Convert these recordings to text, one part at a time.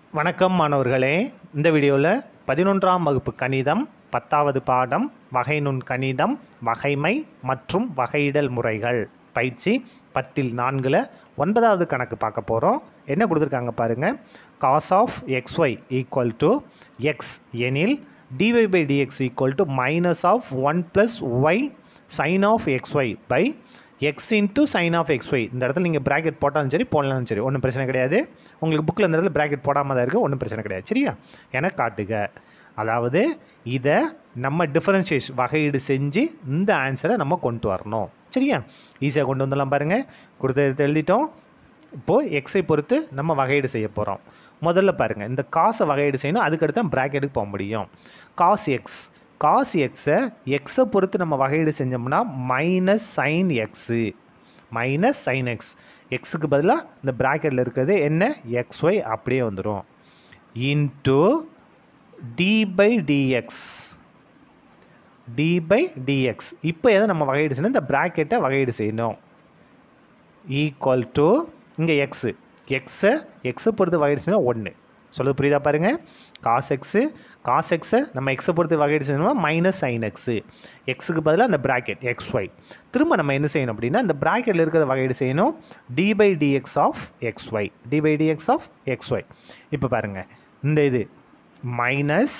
வணக்கம் மாணவர்களே இந்த வீடியோவில் பதினொன்றாம் வகுப்பு கணிதம் பத்தாவது பாடம் வகை நுண் கணிதம் வகைமை மற்றும் வகையிடல் முறைகள் பயிற்சி பத்தில் நான்கில் ஒன்பதாவது கணக்கு பார்க்க போகிறோம் என்ன கொடுத்துருக்காங்க பாருங்கள் cos of x y equal to x எனில் d y by d x equal to minus of one plus y sine of x y by x into sine of x y இந்த இடத்துல நீங்கள் ப்ராக்கெட் போட்டாலும் சரி போடலாம் சரி ஒன்றும் பிரச்சனை கிடையாது உங்களுக்கு புக்கில் இந்த இடத்துல ப்ராக்கெட் போடாமல் தான் இருக்குது ஒன்றும் பிரச்சனை கிடையாது சரியா என காட்டுக அதாவது இதை நம்ம டிஃபரன்ஷியேஷன் வகையீடு செஞ்சு இந்த ஆன்சரை நம்ம கொண்டு வரணும் சரியா ஈஸியாக கொண்டு வந்துடலாம் பாருங்கள் கொடுத்த எடுத்து எழுதிட்டோம் இப்போது எக்ஸை பொறுத்து நம்ம வகையீடு செய்ய போகிறோம் முதல்ல பாருங்கள் இந்த காசை வகையீடு செய்யணும் அதுக்கடுத்து தான் ப்ராக்கெட்டுக்கு போக முடியும் காஸ் எக்ஸ் காஸ் எக்ஸை எக்ஸை பொறுத்து நம்ம வகையீடு செஞ்சோம்னா minus sine x minus sine x எக்ஸுக்கு பதிலாக இந்த ப்ராக்கெட்டில் இருக்கிறது என்ன எக்ஸ் ஒய் அப்படியே வந்துடும் into d by d x d by d x இப்போ எதை நம்ம வகையீடு செய்யணும் இந்த ப்ராக்கெட்டை வகையீடு செய்யணும் ஈக்குவல் டு இங்கே எக்ஸு எக்ஸை எக்ஸை பொறுத்து வகையீடு செய்யணும் ஒன்று சொல்லுது புரியுதா பாருங்கள் காஸ் எக்ஸு காஸ் எக்ஸை நம்ம எக்ஸை பொறுத்து வகையீடு செய்யணும்னா மைனஸ் சைன் எக்ஸு எக்ஸுக்கு பதிலாக அந்த ப்ராக்கெட் எக்ஸ் ஒய் திரும்ப நம்ம என்ன செய்யணும் அப்படின்னா இந்த ப்ராக்கெட்டில் இருக்கிறத வகையீடு செய்யணும் d by d x of x y d by d x of x y இப்போ பாருங்கள் இந்த இது minus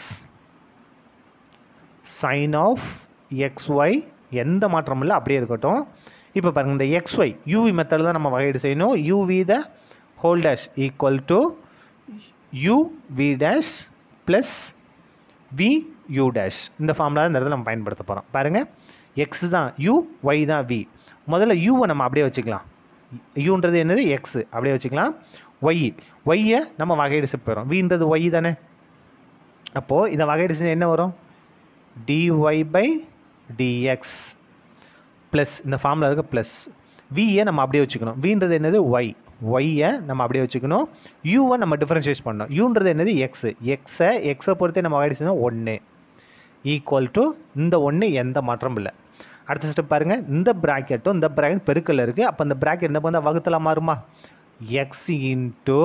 sine of x y எந்த மாற்றமும் இல்லை அப்படியே இருக்கட்டும் இப்போ பாருங்கள் இந்த எக்ஸ் ஒய் யூவி மெத்தடில் தான் நம்ம வகையீடு செய்யணும் u v the whole dash equal to u v dash plus v u dash இந்த ஃபார்முலா இந்த இடத்துல நம்ம பயன்படுத்த போகிறோம் பாருங்கள் எக்ஸ் தான் யூ ஒய் தான் வி முதல்ல யூவை நம்ம அப்படியே வச்சுக்கலாம் யூன்றது என்னது எக்ஸு அப்படியே வச்சுக்கலாம் ஒய் ஒய்யை நம்ம வகையீடு செய்ய போகிறோம் வின்றது ஒய் தானே அப்போது இதை வகையீடு செஞ்சால் என்ன வரும் dy பை டிஎக்ஸ் ப்ளஸ் இந்த ஃபார்மில் இருக்க ப்ளஸ் வியை நம்ம அப்படியே வச்சுக்கணும் வின்றது என்னது ஒய் ஒய்யை நம்ம அப்படியே வச்சுக்கணும் யூவை நம்ம டிஃப்ரென்ஷியேட் பண்ணணும் யூன்றது என்னது எக்ஸு எக்ஸை எக்ஸை பொறுத்தே நம்ம வகையீடு செய்யணும் ஒன்று ஈக்குவல் டு இந்த ஒன்று எந்த மாற்றமும் இல்லை அடுத்த ஸ்டெப் பாருங்கள் இந்த ப்ராக்கெட்டும் இந்த ப்ராக்கெட் பெருக்கல் இருக்குது அப்போ இந்த ப்ராக்கெட் என்ன பண்ணால் வகுத்தில் மாறுமா x into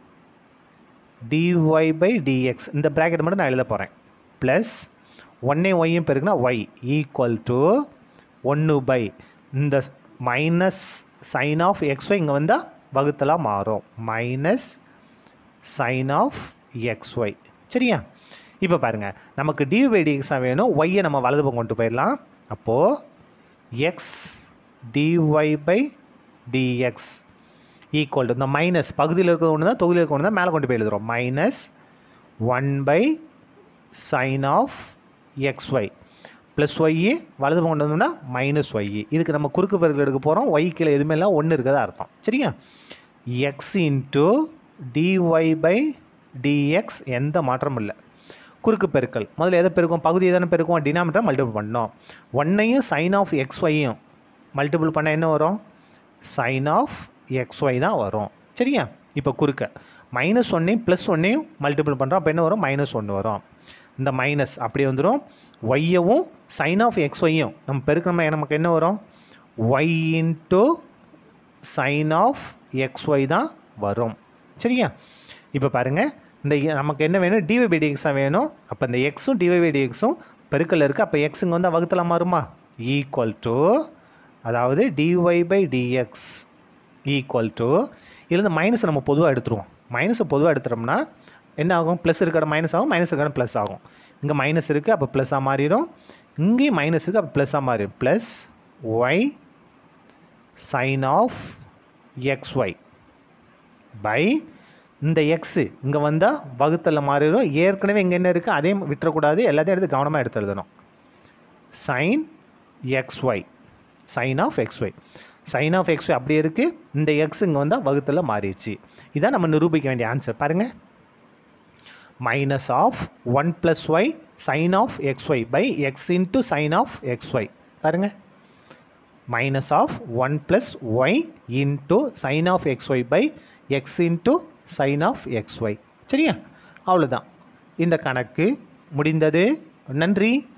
d y by d x இந்த ப்ராக்கெட் மட்டும் நான் எழுத போகிறேன் ப்ளஸ் ஒன்னே ஒய்யும் பெருக்குனா ஒய் ஈக்குவல் டு ஒன்று பை இந்த minus sine of x y இங்கே வந்தால் வகுத்தலாக மாறும் minus sine of x y சரியா இப்போ பாருங்கள் நமக்கு டி பை டிஎக்ஸாக வேணும் ஒய்யை நம்ம வலது பக்கம் கொண்டு போயிடலாம் அப்போது x d y by d x equal to இந்த மைனஸ் பகுதியில் இருக்கிறது ஒன்று தான் தொகுதியில் இருக்கிற ஒன்று தான் மேலே கொண்டு போய் எழுதுகிறோம் minus one by sine of x y plus y வலது கொண்டு வந்தோம்னா மைனஸ் ஒய்யு இதுக்கு நம்ம குறுக்கு பெருக்கல் எடுக்க போகிறோம் ஒய் கீழே எதுவுமே இல்லை ஒன்று இருக்கிறதா அர்த்தம் சரியா x into d y by d x எந்த மாற்றமும் இல்லை குறுக்கு பெருக்கல் முதல்ல எதை பெருக்கும் பகுதியை தானே பெருக்கும் டினாமிட்டர் மல்டிபிள் பண்ணோம் ஒன்னையும் சைன் ஆஃப் எக்ஸ் ஒய்யும் மல்டிபிள் பண்ணால் என்ன வரும் சைன் ஆஃப் எக்ஸ் ஒய் தான் வரும் சரியா இப்போ குறுக்க மைனஸ் ஒன்னையும் ப்ளஸ் ஒன்னையும் மல்டிபிள் பண்ணுறோம் அப்போ என்ன வரும் மைனஸ் ஒன்று வரும் இந்த மைனஸ் அப்படியே வந்துடும் ஒய்யவும் சைன் ஆஃப் எக்ஸ் ஒய்யும் நம்ம பெருக்கணுமா நமக்கு என்ன வரும் y into sine of x y தான் வரும் சரியா இப்போ பாருங்கள் இந்த நமக்கு என்ன வேணும் டிவை பை டிஎக்ஸாக வேணும் அப்போ இந்த எக்ஸும் டிவை பை டிஎக்ஸும் பெருக்கல் இருக்குது அப்போ எக்ஸுங்க வந்து வகுத்தலாம் மாறுமா ஈக்குவல் டு அதாவது d y by d x equal to இதுலேருந்து மைனஸை நம்ம பொதுவாக எடுத்துருவோம் மைனஸை பொதுவாக எடுத்துட்டோம்னா என்ன ஆகும் ப்ளஸ் இருக்கிற மைனஸ் ஆகும் மைனஸ் இருக்கிற ப்ளஸ் ஆகும் இங்கே மைனஸ் இருக்குது அப்போ ப்ளஸ்ஸாக மாறிடும் இங்கேயும் மைனஸ் இருக்குது அப்போ ப்ளஸ்ஸாக மாறிடும் plus y sine of x y by இந்த எக்ஸு இங்கே வந்தால் வகுத்தலில் மாறிடும் ஏற்கனவே இங்கே என்ன இருக்குது அதையும் விட்டுறக்கூடாது எல்லாத்தையும் எடுத்து கவனமாக எடுத்து எழுதணும் sine x y sine of x y sine of x y அப்படியே இருக்குது இந்த எக்ஸ் இங்கே வந்தால் வகுத்தில் மாறிடுச்சு இதான் நம்ம நிரூபிக்க வேண்டிய ஆன்சர் பாருங்கள் minus of one plus y sine of x y by x into sine of x y பாருங்கள் minus of one plus y into sine of x y by x into sine of x y சரியா அவ்வளோதான் இந்த கணக்கு முடிந்தது நன்றி